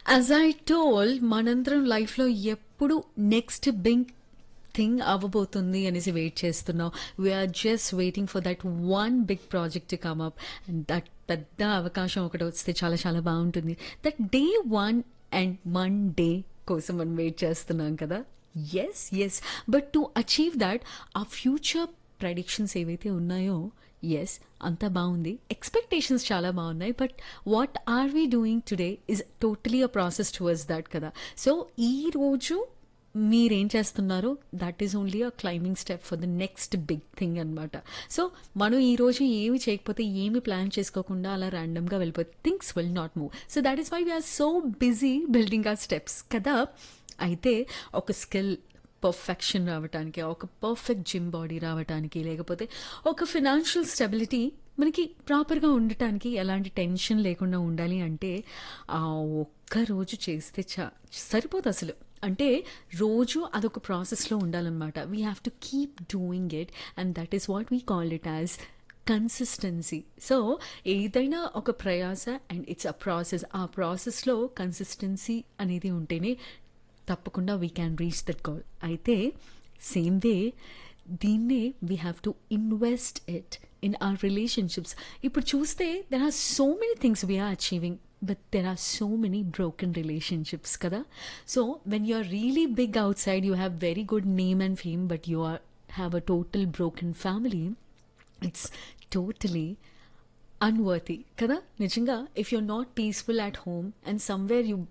as I told మనందరం లైఫ్లో ఎప్పుడు నెక్స్ట్ బిగ్ థింగ్ అవ్వబోతుంది అనేసి వెయిట్ చేస్తున్నాం we're just waiting for that one big project to come up and that పెద్ద అవకాశం ఒకటి వస్తే చాలా చాలా బాగుంటుంది that day one and one day కోసం మనం వెయిట్ చేస్తున్నాం కదా yes yes but to achieve that ఆ ఫ్యూచర్ ప్రెడిక్షన్స్ ఏవైతే ఉన్నాయో ఎస్ అంతా బాగుంది ఎక్స్పెక్టేషన్స్ చాలా బాగున్నాయి but what are we doing today is totally a process towards that కదా సో ఈ రోజు మీరేం చేస్తున్నారో that is only a climbing step for the next big thing అనమాట సో మనం ఈ రోజు ఏమి చేయకపోతే ఏమి ప్లాన్ చేసుకోకుండా అలా ర్యాండమ్గా వెళ్ళిపోతే things will not move so that is why we're so busy building ఆ స్టెప్స్ కదా అయితే ఒక స్కిల్ పర్ఫెక్షన్ రావటానికి ఒక పర్ఫెక్ట్ జిమ్ బాడీ రావటానికి లేకపోతే ఒక ఫినాన్షియల్ స్టెబిలిటీ మనకి ప్రాపర్గా ఉండటానికి ఎలాంటి టెన్షన్ లేకుండా ఉండాలి అంటే ఆ ఒక్క రోజు చేస్తే చా సరిపోదు అసలు అంటే రోజు అదొక ప్రాసెస్లో ఉండాలన్నమాట we have to keep doing it and that is what we call it as consistency so ఏదైనా ఒక ప్రయాస అండ్ ఇట్స్ అ ప్రాసెస్ ఆ ప్రాసెస్లో కన్సిస్టెన్సీ అనేది ఉంటేనే తప్పకుండా we can reach that goal అయితే సేమ్ వే దీన్నే we have to invest it in our relationships ఇప్పుడు చూస్తే there are so many things we're achieving but there are so many broken relationships కదా so when you are really big outside you have very good name and fame but you are have a total broken family it's totally unworthy కదా నిజంగా if you're not peaceful at home and somewhere you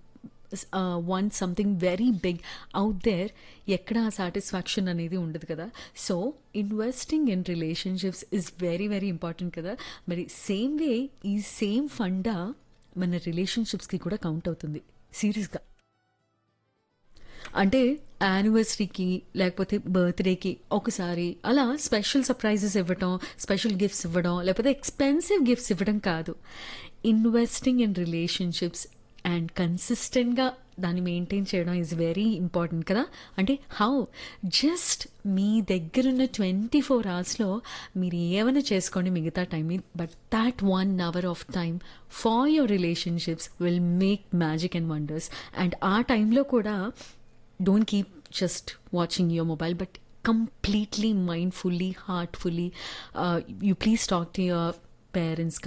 won something very big out there ఎక్కడ ఆ satisfaction అనేది ఉండదు కదా so investing in relationships is very very important కదా మరి same way ఈ సేమ్ ఫండా మన రిలేషన్షిప్స్కి కూడా కౌంట్ అవుతుంది సీరియస్గా అంటే యానివర్సరీకి లేకపోతే బర్త్డేకి ఒకసారి అలా స్పెషల్ సర్ప్రైజెస్ ఇవ్వడం స్పెషల్ గిఫ్ట్స్ ఇవ్వడం లేకపోతే ఎక్స్పెన్సివ్ గిఫ్ట్స్ ఇవ్వడం కాదు ఇన్వెస్టింగ్ ఇన్ రిలేషన్షిప్స్ అండ్ కన్సిస్టెంట్గా దాన్ని మెయింటైన్ చేయడం ఈజ్ వెరీ ఇంపార్టెంట్ కదా అంటే హౌ జస్ట్ మీ దగ్గరున్న ట్వంటీ ఫోర్ అవర్స్లో మీరు ఏమైనా చేసుకోండి మిగతా time but that one hour of time for your relationships will make magic and wonders and ఆ టైంలో కూడా don't keep just watching your mobile but completely mindfully heartfully uh, you please talk to your parents